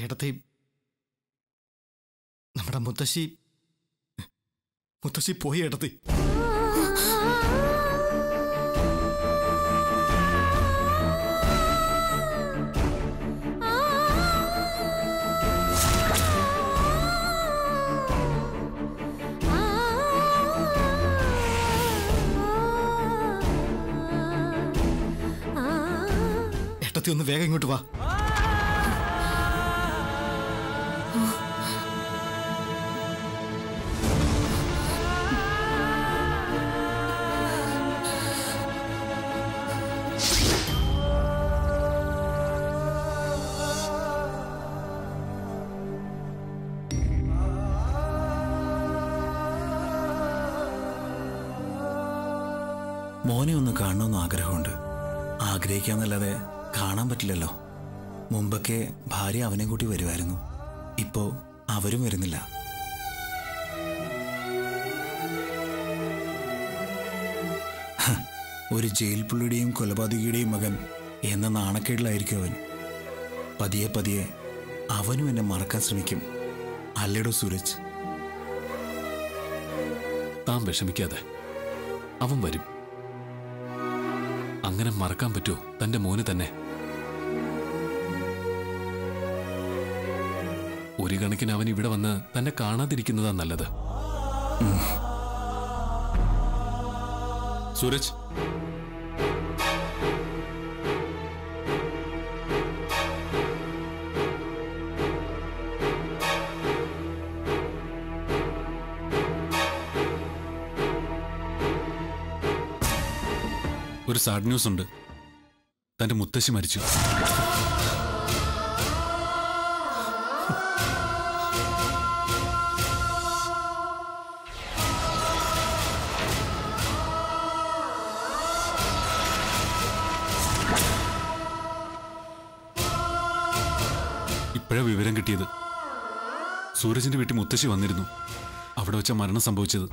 ഇടത്തെ നമ്മുടെ മുത്തശ്ശി മുത്തശ്ശി പോയി ഇടത്തി ഏട്ടത്തി ഒന്ന് വേഗം ഇങ്ങോട്ട് വാ മോനെ ഒന്ന് കാണണമെന്ന് ആഗ്രഹമുണ്ട് ആഗ്രഹിക്കാന്നല്ലാതെ കാണാൻ പറ്റില്ലല്ലോ മുമ്പൊക്കെ ഭാര്യ അവനെ കൂട്ടി വരുമായിരുന്നു ഇപ്പോ അവരും വരുന്നില്ല ഹ, ഒരു ജയിൽ പുള്ളിയുടെയും കൊലപാതകിയുടെയും മകൻ എന്ന നാണക്കേടിലായിരിക്കും അവൻ പതിയെ പതിയെ അവനും എന്നെ മറക്കാൻ ശ്രമിക്കും അല്ലേടോ സൂരജ് താൻ വിഷമിക്കാതെ അവൻ വരും അങ്ങനെ മറക്കാൻ പറ്റുമോ തന്റെ മോന് തന്നെ ഒരു കണക്കിന് അവൻ ഇവിടെ വന്ന് തന്നെ കാണാതിരിക്കുന്നതാ നല്ലത് സൂരജ് ഒരു സാഡ് ന്യൂസ് ഉണ്ട് തന്റെ മുത്തശ്ശി മരിച്ചു ഇപ്പോഴാ വിവരം കിട്ടിയത് സൂരജിന്റെ വീട്ടിൽ മുത്തശ്ശി വന്നിരുന്നു അവിടെ വെച്ച മരണം സംഭവിച്ചത്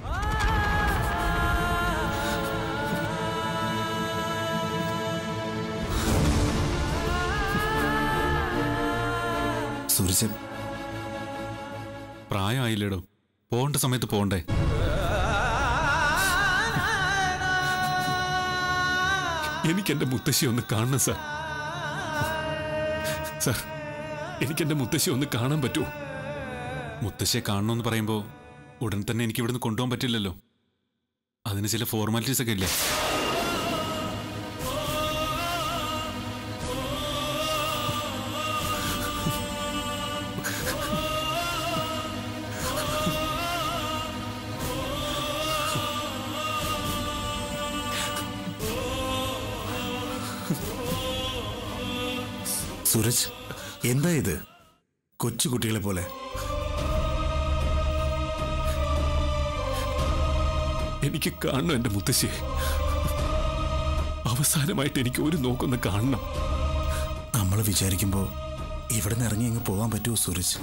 സൂരജ് പ്രായമായില്ലേടോ പോകേണ്ട സമയത്ത് പോകണ്ടേ എനിക്ക് എന്റെ മുത്തശ്ശി ഒന്ന് കാണണം സാർ സാർ എനിക്ക് എന്റെ മുത്തശ്ശി ഒന്ന് കാണാൻ പറ്റുമോ മുത്തശ്ശിയെ കാണണമെന്ന് പറയുമ്പോൾ ഉടൻ തന്നെ എനിക്ക് ഇവിടുന്ന് കൊണ്ടുപോകാൻ പറ്റില്ലല്ലോ അതിന് ചില ഫോർമാലിറ്റീസ് ഒക്കെ ഇല്ലേ സൂരജ് എന്താ ഇത് കൊച്ചു കുട്ടികളെ പോലെ എനിക്ക് കാണണം എന്റെ മുത്തശ്ശിയെ അവസാനമായിട്ട് എനിക്ക് ഒരു നോക്കൊന്ന് കാണണം നമ്മൾ വിചാരിക്കുമ്പോൾ ഇവിടെ നിന്ന് ഇറങ്ങി അങ്ങ് പോകാൻ പറ്റുമോ സൂരജ്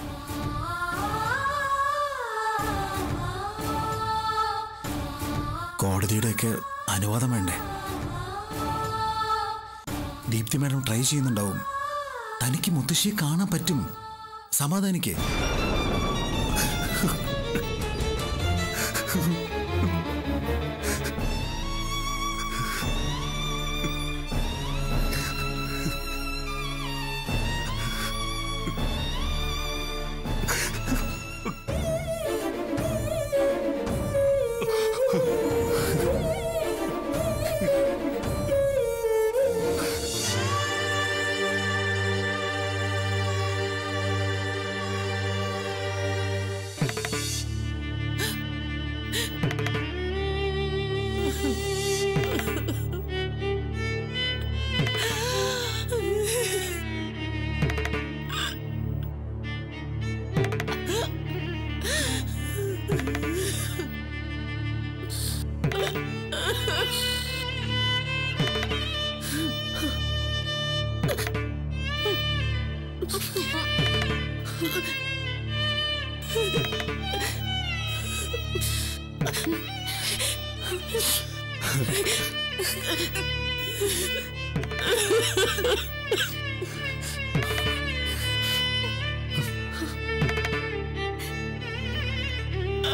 കോടതിയുടെയൊക്കെ അനുവാദം വേണ്ടേ ദീപ്തി മാഡം ട്രൈ ചെയ്യുന്നുണ്ടാവും തനിക്ക് മുത്തശ്ശിയെ കാണാൻ പറ്റും സമാധാനിക്കേ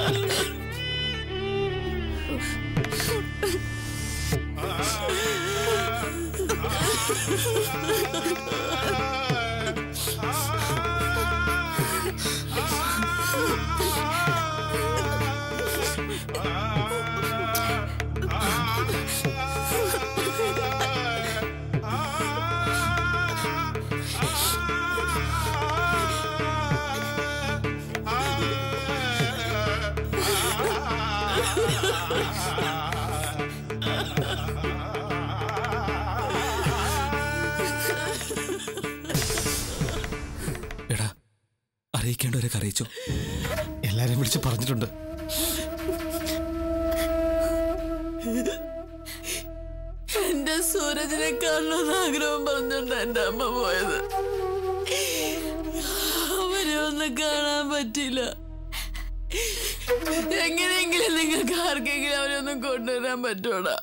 എടാ അറിയിക്കേണ്ടവരൊക്കെ അറിയിച്ചോ എല്ലാരെയും വിളിച്ച് പറഞ്ഞിട്ടുണ്ട് എന്റെ സൂരജിനെ കാണണമെന്ന് ആഗ്രഹം പറഞ്ഞോണ്ട് എന്റെ അമ്മ പോയത് അവനെ ഒന്ന് കാണാൻ പറ്റില്ല എങ്ങനെയെങ്കിലും നിങ്ങൾക്ക് ആർക്കെങ്കിലും അവനെ ഒന്ന് കൊണ്ടുവരാൻ പറ്റൂടാ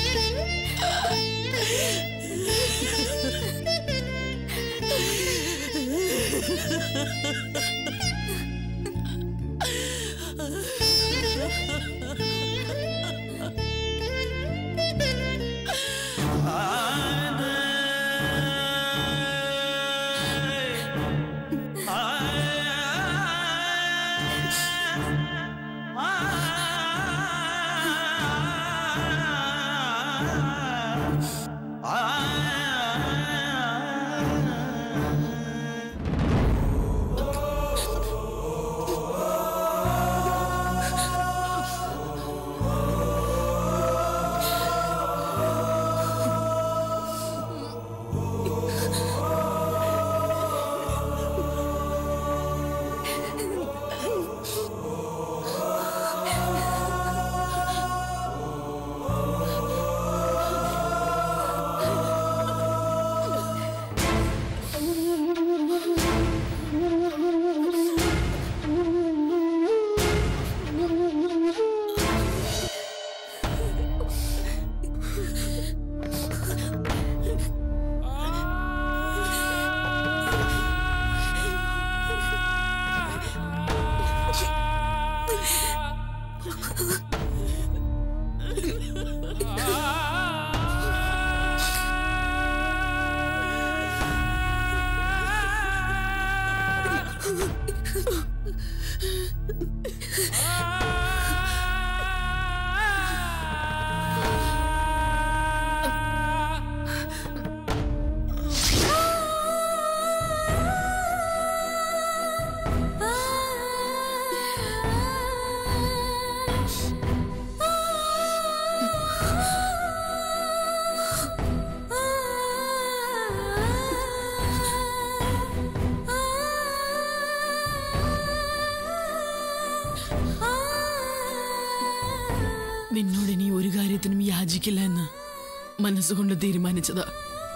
നിന്നോട് ഇനി ഒരു കാര്യത്തിനും യാചിക്കില്ല എന്ന് മനസ്സുകൊണ്ട് തീരുമാനിച്ചതാ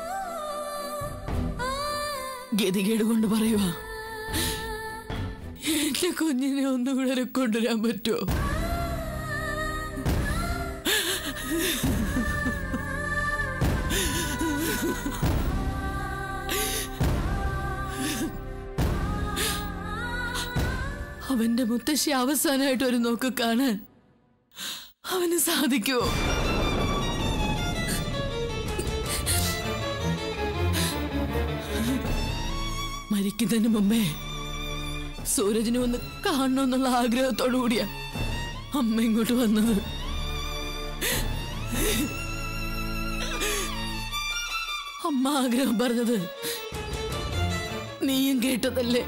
ഗതികേട് കൊണ്ട് പറയുവാ എന്റെ കുഞ്ഞിനെ ഒന്നുകൂടെ കൊണ്ടുവരാൻ പറ്റുമോ അവന്റെ മുത്തശ്ശി അവസാനമായിട്ട് ഒരു നോക്ക് കാണാൻ അവന് സാധിക്കുമോ മരിക്കുന്നതിന് മുമ്പേ സൂരജിനെ ഒന്ന് കാണണമെന്നുള്ള ആഗ്രഹത്തോടു കൂടിയാ അമ്മ ഇങ്ങോട്ട് വന്നത് അമ്മ ആഗ്രഹം പറഞ്ഞത് നീയും കേട്ടതല്ലേ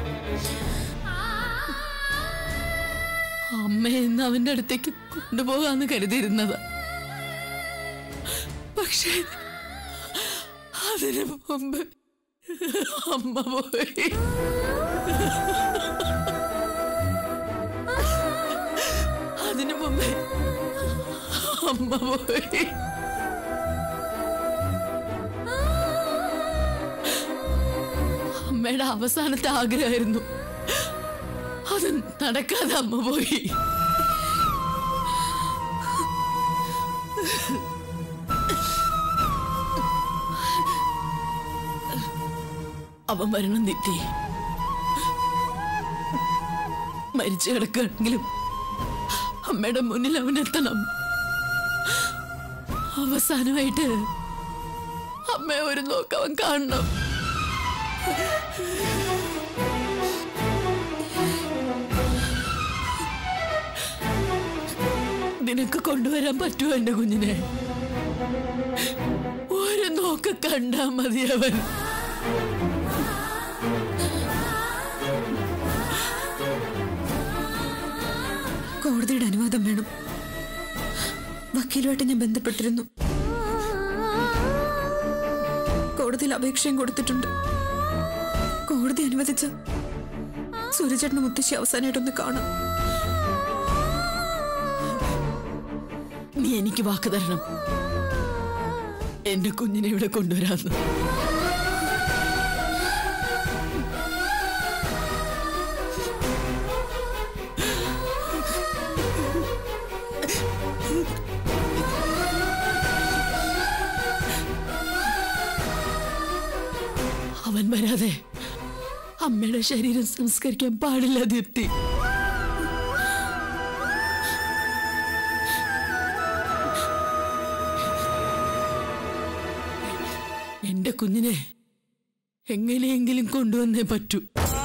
അമ്മയെ ഇന്ന് അവന്റെ അടുത്തേക്ക് കൊണ്ടുപോകാന്ന് കരുതിയിരുന്നതാ പക്ഷേ അതിനു മുമ്പ് അമ്മ പോയി അതിനു മുമ്പേ അമ്മ പോയി അമ്മയുടെ അവസാനത്തെ ആഗ്രഹമായിരുന്നു അത് നടക്കാതെ അമ്മ പോയി അവൻ വരണം നിറ്റി മരിച്ചു കിടക്കുകയാണെങ്കിലും അമ്മയുടെ മുന്നിൽ അവനെത്തണം അവസാനമായിട്ട് അമ്മയെ ഒരു നോക്ക് അവൻ കാണണം നിനക്ക് കൊണ്ടുവരാൻ പറ്റുമോ എന്റെ കുഞ്ഞിനെ ഒരു നോക്ക് കണ്ടാ മതി അവൻ കോടതിയുടെ അനുവാദം വേണം വക്കീലുമായിട്ട് ഞാൻ ബന്ധപ്പെട്ടിരുന്നു കോടതിയിൽ അപേക്ഷയും കൊടുത്തിട്ടുണ്ട് കോടതി അനുവദിച്ച സൂര്യചേട്ടന് മുത്തശ്ശി അവസാനമായിട്ടൊന്ന് കാണാം നീ എനിക്ക് വാക്ക് തരണം എന്റെ കുഞ്ഞിനെ ഇവിടെ കൊണ്ടുവരാന്ന് അവൻ വരാതെ അമ്മയുടെ ശരീരം സംസ്കരിക്കാൻ പാടില്ല ദീപ്തി എന്റെ കുഞ്ഞിനെ എങ്ങനെയെങ്കിലും കൊണ്ടുവന്നേ പറ്റൂ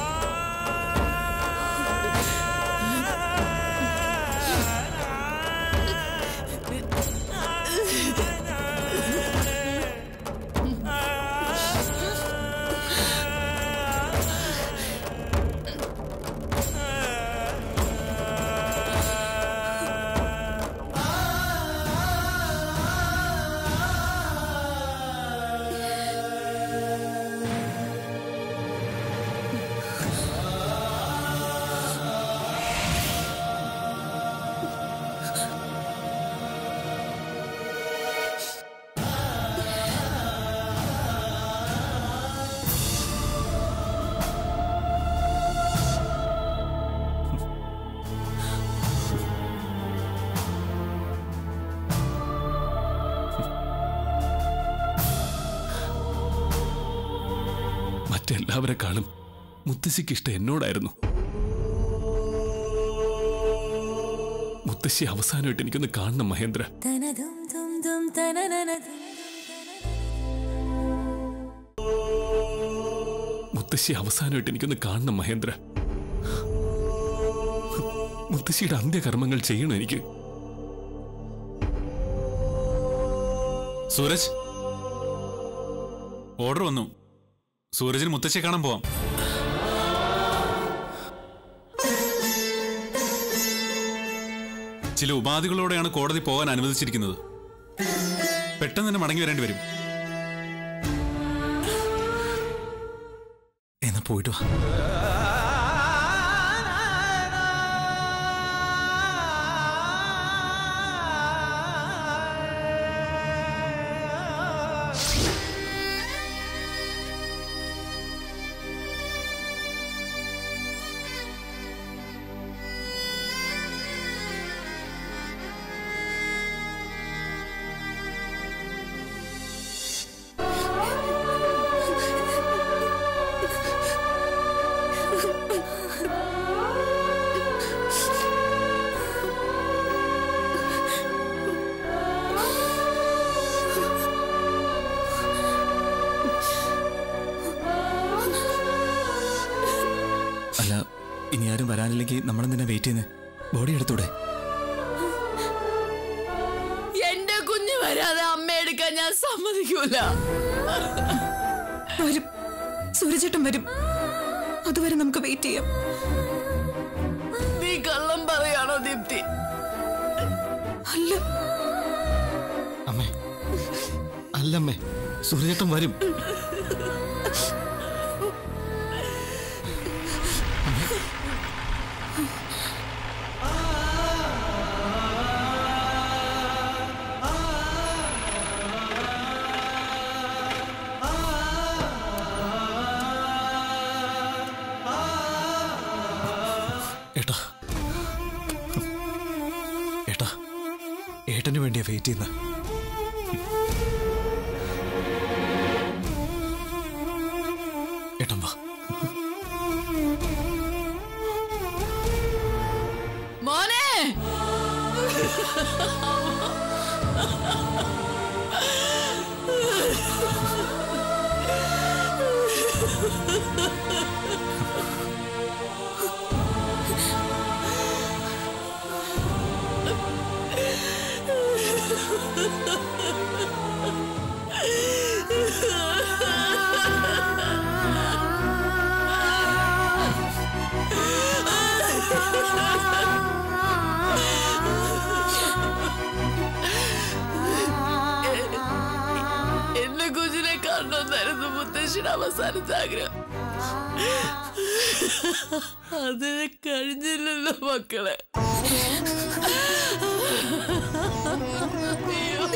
മറ്റെല്ലാവരെക്കാളും മുത്തശ്ശിക്ക് ഇഷ്ടം എന്നോടായിരുന്നു മുത്തശ്ശി അവസാനമായിട്ട് എനിക്കൊന്ന് കാണണം മഹേന്ദ്ര മുത്തശ്ശി അവസാനമായിട്ട് എനിക്കൊന്ന് കാണണം മഹേന്ദ്ര മുത്തശ്ശിയുടെ അന്ത്യകർമ്മങ്ങൾ ചെയ്യണം എനിക്ക് സൂരജ് ഓർഡർ വന്നു സൂരജിന് മുത്തശ്ശിയെ കാണാൻ പോവാം ചില ഉപാധികളോടെയാണ് കോടതി പോകാൻ അനുവദിച്ചിരിക്കുന്നത് പെട്ടെന്ന് തന്നെ മടങ്ങി വരേണ്ടി വരും എന്നാ പോയിട്ട് വാ അല്ല ഇനി ആരും വരാനില്ലെങ്കിൽ നമ്മളെന്തിനാ വെയിറ്റ് ചെയ്യുന്നത് ബോഡി എടുത്തൂടെ എന്റെ കുഞ്ഞ് വരാതെ അമ്മ എടുക്കാൻ ഞാൻ സമ്മതിക്കൂല വരും സൂര്യചേട്ടൻ വരും അതുവരെ നമുക്ക് വെയിറ്റ് ചെയ്യാം നീ കള്ളം പറയാണോ ദീപ്തി അല്ല അമ്മേ അല്ലമ്മേ സൂര്യചേട്ടൻ വരും ഏട്ടാ ഏട്ടാ ഏട്ടന് വേണ്ടിയാ വെയിറ്റ് ചെയ്യുന്നത് ഏട്ടൻ വാ മോനെ എന്റെ കുഞ്ഞിനെ കാണണമെന്നായിരുന്നു മുത്തശ്ശിയുടെ അവസാനത്തെ ആഗ്രഹം അതിന് കഴിഞ്ഞില്ലല്ലോ മക്കളെ അയ്യോ.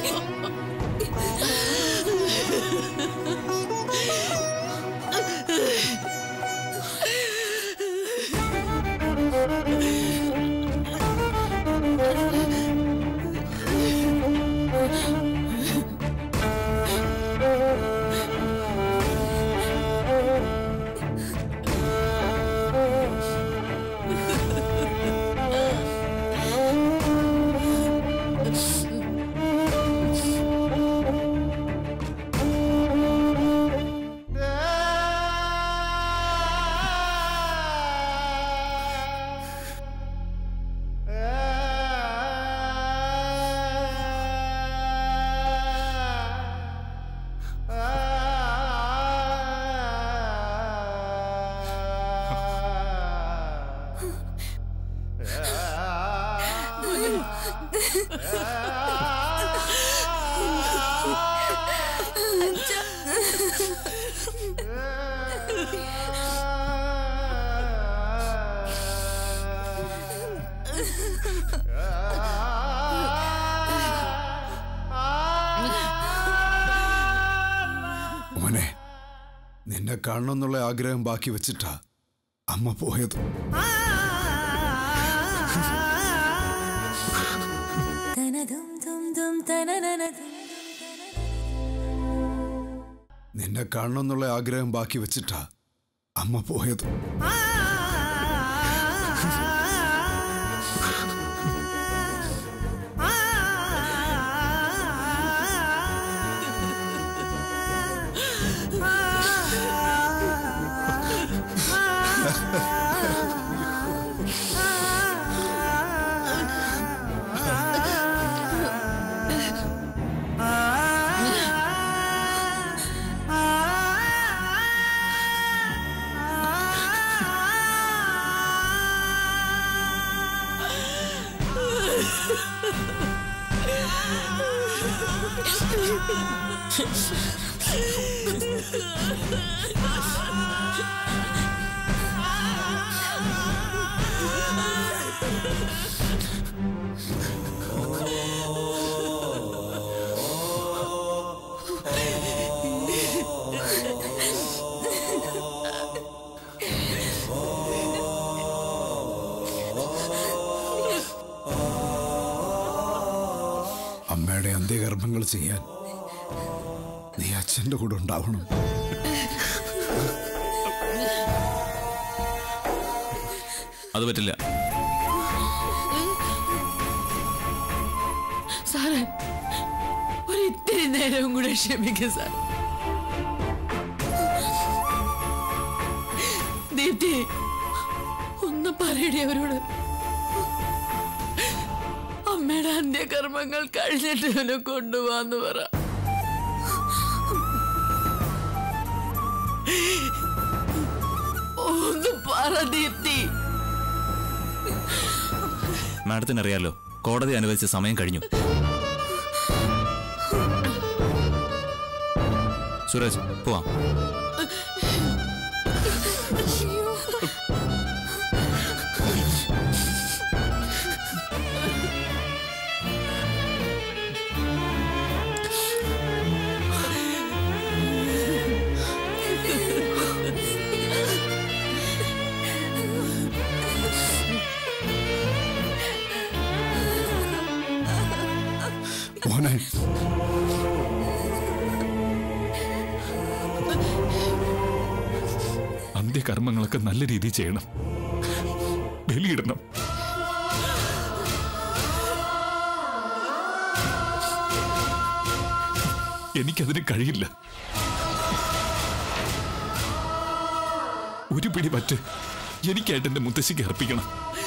മോനെ നിന്നെ കാണണമെന്നുള്ള ആഗ്രഹം ബാക്കി വെച്ചിട്ടാ അമ്മ പോയത് നിന്നെ കാണണമെന്നുള്ള ആഗ്രഹം ബാക്കി വെച്ചിട്ടാ അമ്മ പോയത് അമ്മയുടെ അന്ത്യകർമ്മങ്ങൾ ചെയ്യാൻ നീ അച്ഛൻ്റെ കൂടെ ഉണ്ടാവണം അത് പറ്റില്ല സാറേ ഒരു ഇത്തിരി നേരവും കൂടെ ക്ഷമിക്കും സാർ ദീപ്തി ഒന്ന് പറയണേ അവരോട് അമ്മയുടെ അന്ത്യകർമ്മങ്ങൾ കഴിഞ്ഞിട്ട് ഇവനെ കൊണ്ടുപോവാന്ന് പറ ഒന്ന് പറ ദീപ്തി മാഡത്തിന് അറിയാലോ കോടതി അനുവദിച്ച സമയം കഴിഞ്ഞു സുരജ് പോവാം മോനെ അന്ത്യകർമ്മങ്ങളൊക്കെ നല്ല രീതിയിൽ ചെയ്യണം ബലിയിടണം എനിക്കതിന് കഴിയില്ല ഒരു പിടി പറ്റ് എനിക്കായിട്ട് എന്റെ മുത്തശ്ശിക്ക് അർപ്പിക്കണം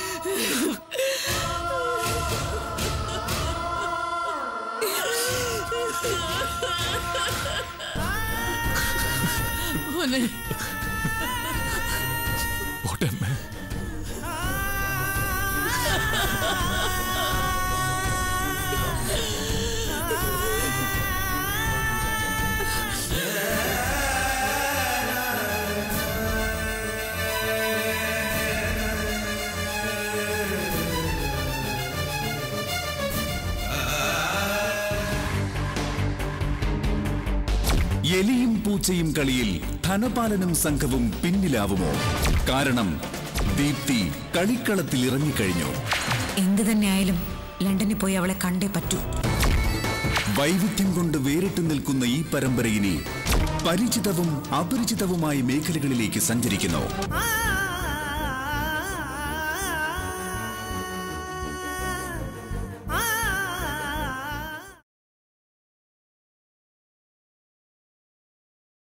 മോനെ പോട്ടെ അമ്മേ എലിയും പൂച്ചയും കളിയിൽ ധനപാലനും സംഘവും പിന്നിലാവുമോ കാരണം ദീപ്തി കളിക്കളത്തിൽ ഇറങ്ങിക്കഴിഞ്ഞു എന്ത് തന്നെയായാലും ലണ്ടനിൽ പോയി അവളെ കണ്ടേ പറ്റൂ വൈവിധ്യം കൊണ്ട് വേറിട്ട് നിൽക്കുന്ന ഈ പരമ്പരയിനി പരിചിതവും അപരിചിതവുമായ മേഖലകളിലേക്ക് സഞ്ചരിക്കുന്നു